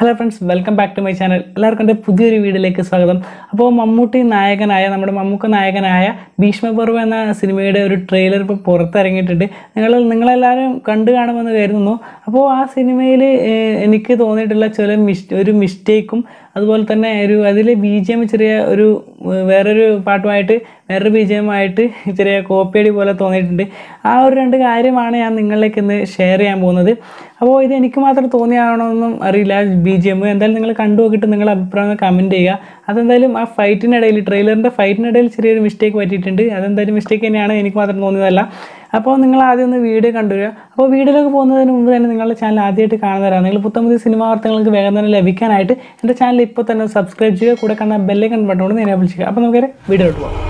hello friends welcome back to my channel എല്ലാവർക്കും എൻ്റെ പുതിയൊരു വീഡിയോയിലേക്ക് സ്വാഗതം അപ്പോൾ മമ്മൂട്ടി നായകനായ നമ്മുടെ മമ്മൂക്ക നായകനായ ഭീഷ്മപർവ എന്ന സിനിമയുടെ ഒരു ട്രെയിലർ ഇപ്പോൾ പുറത്തിറങ്ങിയിട്ടുണ്ട് നിങ്ങൾ നിങ്ങളെല്ലാവരും കണ്ടു കാണുമെന്ന് കരുതുന്നു അപ്പോൾ ആ സിനിമയിൽ എനിക്ക് തോന്നിയിട്ടുള്ള ചില മിസ് ഒരു മിസ്റ്റേക്കും അതുപോലെ തന്നെ ഒരു അതിൽ ബി ജി എം ചെറിയ ഒരു ഏഹ്, വേറൊരു പാട്ടുമായിട്ട് വേറൊരു ബി ജി എമ്മായിട്ട് ചെറിയ കോപ്പിയടി പോലെ തോന്നിയിട്ടുണ്ട് ആ ഒരു രണ്ട് കാര്യമാണ് ഞാൻ നിങ്ങളിലേക്ക് ഇന്ന് ഷെയർ ചെയ്യാൻ പോകുന്നത് അപ്പോൾ ഇത് എനിക്ക് മാത്രം തോന്നിയാണോന്നും അറിയില്ല ബി ജി എം എന്തായാലും നിങ്ങൾ കണ്ടു നോക്കിയിട്ട് നിങ്ങളുടെ അഭിപ്രായം കമൻറ്റ് ചെയ്യുക അതെന്തായാലും ആ ഫൈറ്റിനിടയിൽ ട്രെയിലറിൻ്റെ ഫൈറ്റിനിടയിൽ ചെറിയൊരു മിസ്റ്റേക്ക് പറ്റിയിട്ടുണ്ട് അതെന്തായാലും മിസ്റ്റേക്ക് തന്നെയാണ് എനിക്ക് മാത്രം തോന്നിയതല്ല അപ്പോൾ നിങ്ങൾ ആദ്യം ഒന്ന് വീഡിയോ കണ്ടുവരിക അപ്പോൾ വീഡിയോയിലേക്ക് പോകുന്നതിന് മുമ്പ് തന്നെ നിങ്ങളുടെ ചാനൽ ആദ്യമായിട്ട് കാണുന്നവരാണ് നിങ്ങൾ പുത്തം പുതിയ സിനിമ വാർത്തകൾക്ക് വേഗം തന്നെ ലഭിക്കാനായിട്ട് എൻ്റെ ചാനൽ ഇപ്പോൾ തന്നെ സബ്സ്ക്രൈബ് ചെയ്യുക കൂടെ കാണുന്ന ബെല്ലൈക്കൺ ബട്ടൺ കൊണ്ട് എനേബിൾ ചെയ്യുക അപ്പോൾ നമുക്ക് വീഡിയോയിലോട്ട് പോകാം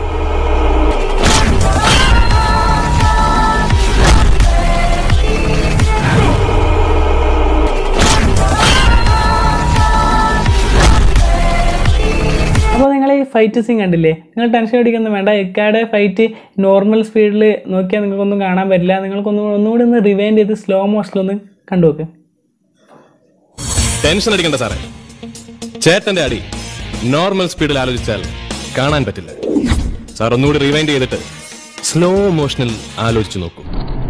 അപ്പോൾ നിങ്ങൾ ഈ ഫൈറ്റ് സീൻ കണ്ടില്ലേ നിങ്ങൾ ടെൻഷൻ അടിക്കൊന്നും വേണ്ട ഇക്കാടെ ഫൈറ്റ് നോർമൽ സ്പീഡിൽ നോക്കിയാൽ നിങ്ങൾക്കൊന്നും കാണാൻ പറ്റില്ല നിങ്ങൾക്കൊന്നും ഒന്നുകൂടി ഒന്ന് റിവൈൻഡ് ചെയ്ത് സ്ലോ മോഷനിലൊന്ന് കണ്ടു നോക്ക് ടെൻഷൻ അടിക്കണ്ട സാറേ ചേട്ടന്റെ അടി നോർമൽ സ്പീഡിൽ ആലോചിച്ചാൽ കാണാൻ പറ്റില്ല സാർ ഒന്നുകൂടി റിവൈൻഡ് ചെയ്തിട്ട് സ്ലോ മോഷനിൽ ആലോചിച്ചു നോക്കൂ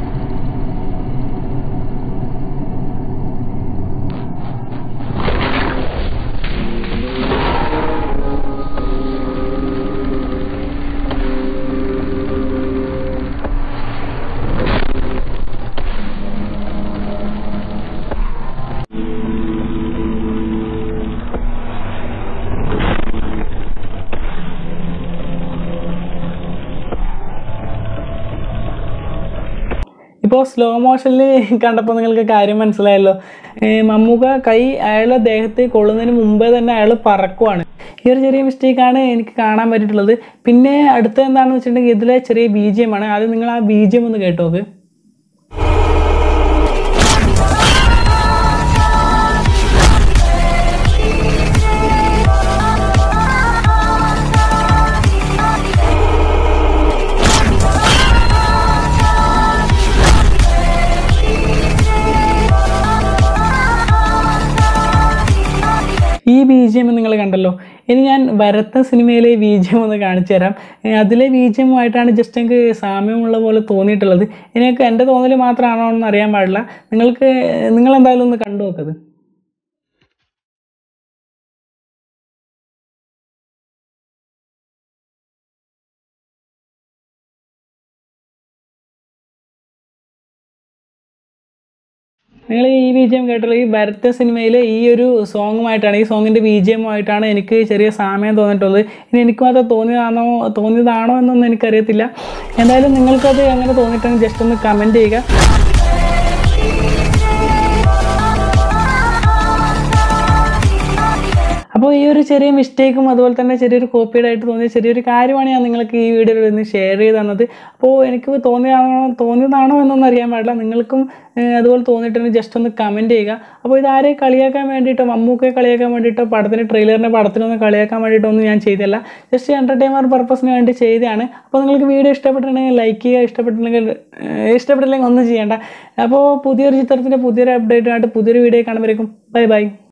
ഇപ്പോൾ സ്ലോ മോഷനിൽ കണ്ടപ്പോൾ നിങ്ങൾക്ക് കാര്യം മനസ്സിലായല്ലോ ഏ, മമ്മൂക്ക കൈ അയാളുടെ ദേഹത്ത് കൊള്ളുന്നതിന് മുമ്പേ തന്നെ അയാൾ പറക്കുവാണ് ഈ ഒരു ചെറിയ മിസ്റ്റേക്കാണ് എനിക്ക് കാണാൻ പറ്റിയിട്ടുള്ളത് പിന്നെ അടുത്ത എന്താണെന്ന് വെച്ചിട്ടുണ്ടെങ്കിൽ ഇതിലെ ചെറിയ ബി ജി എം ആണ് ആദ്യം നിങ്ങൾ ആ ബി ജി എം ഒന്ന് കേട്ടോ നോക്ക് ഈ ബി ജി എം നിങ്ങൾ കണ്ടല്ലോ ഇനി ഞാൻ വരത്ത സിനിമയിലെ ബി ജി എം ഒന്ന് കാണിച്ചു തരാം ഏ, അതിലെ ബി ജി എമ്മുമായിട്ടാണ് ജസ്റ്റ് എനിക്ക് സാമ്യമുള്ള പോലെ തോന്നിയിട്ടുള്ളത് ഇതിനൊക്കെ എൻ്റെ തോന്നൽ മാത്രമാണോ എന്ന് അറിയാൻ പാടില്ല നിങ്ങൾക്ക് നിങ്ങൾ എന്തായാലും ഒന്ന് കണ്ടു നോക്കത് നിങ്ങൾ ഈ ബി ജി എം കേട്ടുള്ള ഈ ഭരത സിനിമയിലെ ഈ ഒരു സോങ്ങുമായിട്ടാണ് ഈ സോങ്ങിൻ്റെ ബി ജി എമ്മുമായിട്ടാണ് എനിക്ക് ചെറിയ സാമ്യം തോന്നിയിട്ടുള്ളത് ഇനി എനിക്ക് മാത്രം തോന്നിയതാണോ തോന്നിയതാണോ എന്നൊന്നും എനിക്കറിയത്തില്ല എന്തായാലും നിങ്ങൾക്കത് അങ്ങനെ തോന്നിയിട്ടാണ് ജസ്റ്റ് ഒന്ന് കമൻറ്റ് ചെയ്യുക അപ്പോൾ ഈ ഒരു ചെറിയ മിസ്റ്റേക്കും അതുപോലെ തന്നെ ചെറിയൊരു കോപ്പിയുടെ ആയിട്ട് തോന്നിയ ചെറിയൊരു കാര്യമാണ് ഞാൻ നിങ്ങൾക്ക് ഈ വീഡിയോയിൽ നിന്ന് ഷെയർ ചെയ്ത് തന്നത് അപ്പോൾ എനിക്ക് തോന്നിയതാണോ തോന്നിയതാണോ എന്നൊന്നും അറിയാൻ പാടില്ല നിങ്ങൾക്കും ഏഹ്, അതുപോലെ തോന്നിയിട്ടുണ്ടെങ്കിൽ ജസ്റ്റ് ഒന്ന് കമൻറ്റ് ചെയ്യുക അപ്പോൾ ഇതാരെ കളിയാക്കാൻ വേണ്ടിയിട്ടോ മമ്മൂക്കയെ കളിയാക്കാൻ വേണ്ടിയിട്ടോ പടത്തിന് ട്രെയിലറിൻ്റെ പടത്തിനൊന്നും കളിയാക്കാൻ വേണ്ടിയിട്ടോ ഒന്നും ഞാൻ ചെയ്തില്ല ജസ്റ്റ് എൻ്റർടൈൻമെൻറ്റ് പർപ്പസിന് വേണ്ടി ചെയ്തതാണ് അപ്പോൾ നിങ്ങൾക്ക് വീഡിയോ ഇഷ്ടപ്പെട്ടിട്ടുണ്ടെങ്കിൽ ലൈക്ക് ചെയ്യുക ഇഷ്ടപ്പെട്ടില്ലെങ്കിൽ ഏഹ്, ഇഷ്ടപ്പെട്ടില്ലെങ്കിൽ ഒന്നും ചെയ്യേണ്ട അപ്പോൾ പുതിയൊരു ചിത്രത്തിൻ്റെ പുതിയൊരു അപ്ഡേറ്റുമായിട്ട് പുതിയൊരു വീഡിയോ കാണുമ്പോഴേക്കും ബൈ ബൈ